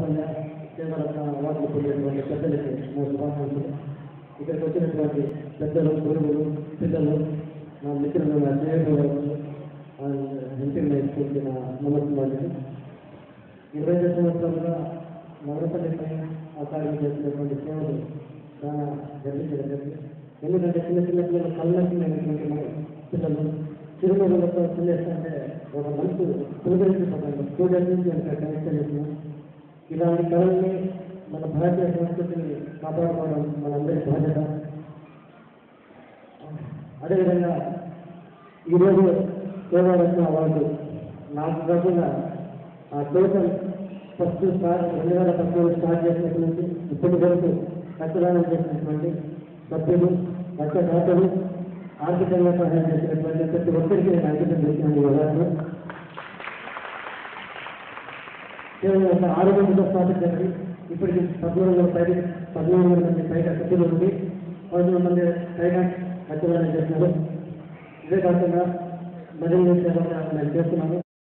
నవరత్న సేవరత్న అవార్డులు పొందినటువంటి పెద్దలకి నా శుభాకాంక్షలు ఇక్కడికి వచ్చినటువంటి పెద్దలు గురువులు పిల్లలు నా మిత్రులు నా స్నేహితులు ఎంపీలు స్కూల్కి నా నమస్కారాలు ఇరవై ఐదు సంవత్సరాలుగా నవరపల్లిపై ఆకారం చేసినటువంటి సేవలు చాలా గర్వించగలిగింది ఎందుకంటే చిన్న చిన్న పిల్లలు కళ్ళకి పిల్లలు చిరునవ్వులతో పిల్లేస్తుంటే ఒక మనసు పులకరించిపోతాను స్టూడెంట్ నుంచి ఎంత కనెక్షన్ చేసిన ఇలాంటి కళల్ని మన భారతీయ సంస్కృతిని కాపాడుకోవడం మనందరి బాధ్యత అదేవిధంగా ఈరోజు సేవారత్న అవార్డు నాకు కాకుండా ఆ టోటల్ ఫస్ట్ స్టార్ట్ రెండు వేల పద్దెనిమిది స్టార్ట్ చేసినప్పటి నుంచి ఇప్పటి వరకు రక్తదానం చేసినటువంటి సభ్యులు రక్తదాతలు ఆర్థికంగా సహాయం చేసినటువంటి ప్రతి ఒక్కరికి నేను అంకితం చేసిన ఈ అవార్డు కేవలం ఒక ఆరు మందితో స్థాపించండి ఇప్పటికి పద్మూడు వందల పైన పద్మూడు వందల మంది పైగా సభ్యులు ఉండి పదమూడు మంది పైగా రక్తదానం చేస్తున్నారు ఇదే కాకుండా మరిన్ని సేవలు నేను చేస్తున్నాను